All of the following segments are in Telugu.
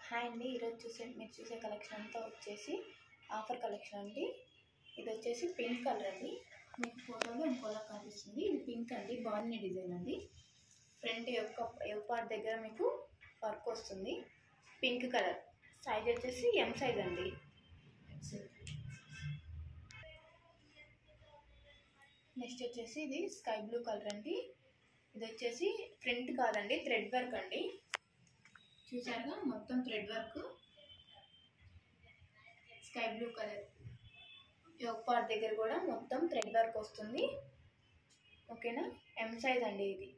హాయ్ అండి ఈరోజు చూసే మీరు చూసే కలెక్షన్ అంతా వచ్చేసి ఆఫర్ కలెక్షన్ అండి ఇది వచ్చేసి పింక్ కలర్ అండి మీకు ఫోటోలో ఇంకోలా కనిపిస్తుంది ఇది పింక్ అండి బాగుంది డిజైన్ అండి ఫ్రంట్ యొక్క ఎవ్ పార్ట్ దగ్గర మీకు వర్క్ వస్తుంది పింక్ కలర్ సైజ్ వచ్చేసి ఎం సైజ్ అండి నెక్స్ట్ వచ్చేసి ఇది స్కై బ్లూ కలర్ అండి ఇది వచ్చేసి ప్రింట్ కాదండి థ్రెడ్ వర్క్ అండి చూసారుగా మొత్తం thread work sky blue colour yoke part దగ్గర కూడా మొత్తం థ్రెడ్ వర్క్ వస్తుంది ఓకేనా ఎం సైజ్ అండి ఇది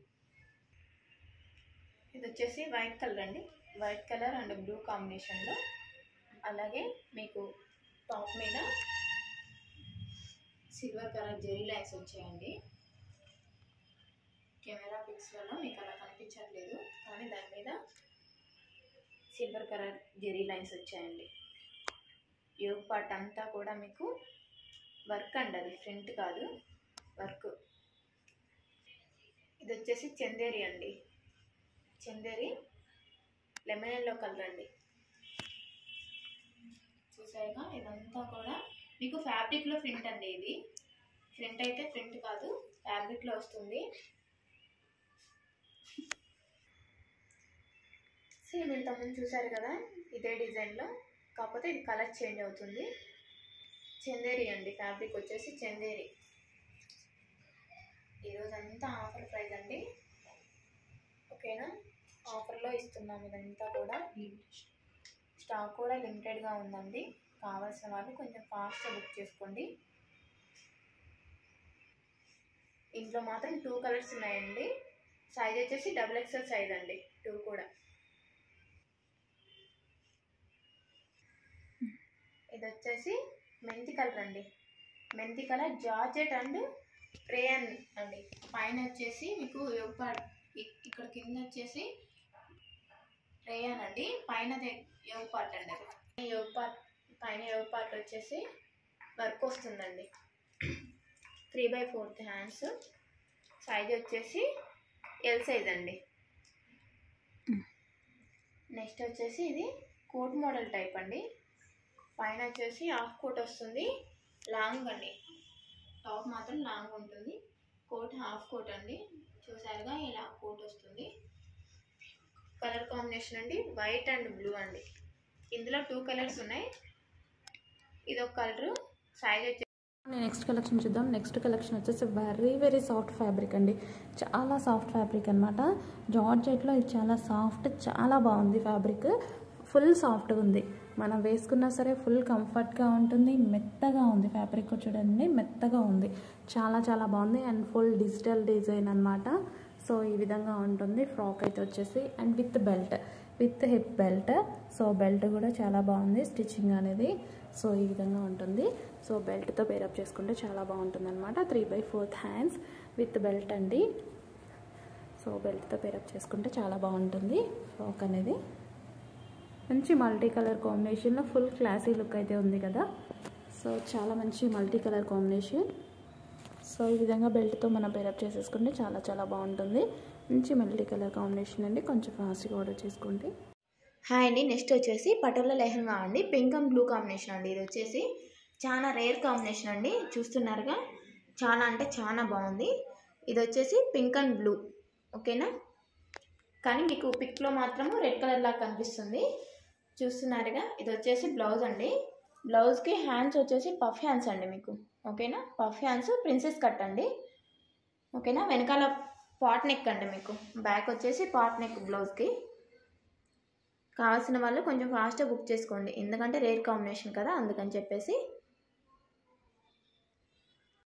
ఇది వచ్చేసి వైట్ కలర్ అండి వైట్ కలర్ అండ్ బ్లూ కాంబినేషన్లో అలాగే మీకు టాప్ మీద సిల్వర్ కలర్ జెరీ లైన్స్ వచ్చాయండి కెమెరా పిక్స్లలో మీకు అలా కనిపించట్లేదు కానీ దాని మీద సిల్వర్ కలర్ జెరీ లైన్స్ వచ్చాయండి యోగ్ పార్ట్ అంతా కూడా మీకు వర్క్ అండి అది ఫ్రంట్ కాదు వర్క్ ఇది వచ్చేసి చందేరి అండి చందేరి లెమన్ ఎల్లో కలర్ అండి చూసారుగా ఇదంతా కూడా మీకు ఫ్యాబ్రిక్లో ప్రింట్ అండి ఇది ప్రింట్ అయితే ప్రింట్ కాదు ఫ్యాబ్రిక్లో వస్తుంది సేమ్ ఇంతకుముందు చూసారు కదా ఇదే డిజైన్లో కాకపోతే ఇది కలర్ చేంజ్ అవుతుంది చందేరి అండి ఫ్యాబ్రిక్ వచ్చేసి చందేరి ఈరోజు అంతా ఆఫర్ ప్రైస్ అండి ఓకేనా ఆఫర్లో ఇస్తున్నాం ఇదంతా కూడా స్టాక్ కూడా లిమిటెడ్గా ఉందండి కావాల్సిన వాళ్ళు కొంచెం ఫాస్ట్గా బుక్ చేసుకోండి ఇంట్లో మాత్రం టూ కలర్స్ ఉన్నాయండి సైజ్ వచ్చేసి డబుల్ ఎక్స్ఎల్ సైజ్ అండి టూ కూడా ఇది వచ్చేసి మెంతి కలర్ అండి మెంతి కలర్ జార్జెట్ అండ్ రేయన్ అండి పైన వచ్చేసి మీకు యోగ పార్ట్ ఇక్కడ కింద వచ్చేసి రేయన్ అండి పైన యోగ పార్ట్ అండి అది యోగ పార్ట్ పైన యోగ పార్ట్ వచ్చేసి వర్క్ వస్తుందండి three by fourth hands size వచ్చేసి ఎల్ సైజ్ అండి నెక్స్ట్ వచ్చేసి ఇది కోట్ మోడల్ టైప్ అండి పైన వచ్చేసి హాఫ్ కోట్ వస్తుంది లాంగ్ అండి టాప్ మాత్రం లాంగ్ ఉంటుంది కోట్ హాఫ్ కోట్ అండి చూసారుగా ఇలా కోట్ వస్తుంది కలర్ కాంబినేషన్ అండి వైట్ అండ్ బ్లూ అండి ఇందులో టూ కలర్స్ ఉన్నాయి ఇది ఒక కలరు సైజ్ వచ్చి నెక్స్ట్ కలెక్షన్ చూద్దాం నెక్స్ట్ కలెక్షన్ వచ్చేసి వెరీ వెరీ సాఫ్ట్ ఫ్యాబ్రిక్ అండి చాలా సాఫ్ట్ ఫ్యాబ్రిక్ అనమాట జార్జెట్లో ఇది చాలా సాఫ్ట్ చాలా బాగుంది ఫ్యాబ్రిక్ ఫుల్ సాఫ్ట్గా ఉంది మనం వేసుకున్నా సరే ఫుల్ కంఫర్ట్గా ఉంటుంది మెత్తగా ఉంది ఫ్యాబ్రిక్ చూడండి మెత్తగా ఉంది చాలా చాలా బాగుంది అండ్ ఫుల్ డిజిటల్ డిజైన్ అనమాట సో ఈ విధంగా ఉంటుంది ఫ్రాక్ అయితే వచ్చేసి and with belt with hip belt so belt కూడా చాలా బాగుంది స్టిచ్చింగ్ అనేది సో ఈ విధంగా ఉంటుంది సో బెల్ట్తో పేరప్ చేసుకుంటే చాలా బాగుంటుంది అనమాట three by fourth hands with belt అండి సో బెల్ట్తో పేరప్ చేసుకుంటే చాలా బాగుంటుంది ఫ్రాక్ అనేది మంచి మల్టీ కలర్ కాంబినేషన్లో ఫుల్ క్లాసీ లుక్ అయితే ఉంది కదా సో చాలా మంచి మల్టీ కలర్ కాంబినేషన్ సో ఈ విధంగా బెల్ట్తో మనం పేరప్ చేసేసుకుంటే చాలా చాలా బాగుంటుంది మంచి మల్టీ కలర్ కాంబినేషన్ అండి కొంచెం ఫాస్ట్గా ఆర్డర్ చేసుకోండి హాయ్ అండి నెక్స్ట్ వచ్చేసి పటోలా లెహంగా అండి పింక్ అండ్ బ్లూ కాంబినేషన్ అండి ఇది వచ్చేసి చాలా రేర్ కాంబినేషన్ అండి చూస్తున్నారుగా చాలా అంటే చాలా బాగుంది ఇది వచ్చేసి పింక్ అండ్ బ్లూ ఓకేనా కానీ మీకు పిక్లో మాత్రము రెడ్ కలర్ లాగా కనిపిస్తుంది చూస్తున్నారుగా ఇది వచ్చేసి బ్లౌజ్ అండి బ్లౌజ్కి హ్యాండ్స్ వచ్చేసి పఫ్ హ్యాండ్స్ అండి మీకు ఓకేనా పఫ్ హ్యాండ్స్ ప్రిన్సెస్ కట్ అండి ఓకేనా వెనకాల పాట్ నెక్ అండి మీకు బ్యాక్ వచ్చేసి పాట్ నెక్ బ్లౌజ్కి కావాల్సిన వాళ్ళు కొంచెం ఫాస్ట్గా బుక్ చేసుకోండి ఎందుకంటే రేర్ కాంబినేషన్ కదా అందుకని చెప్పేసి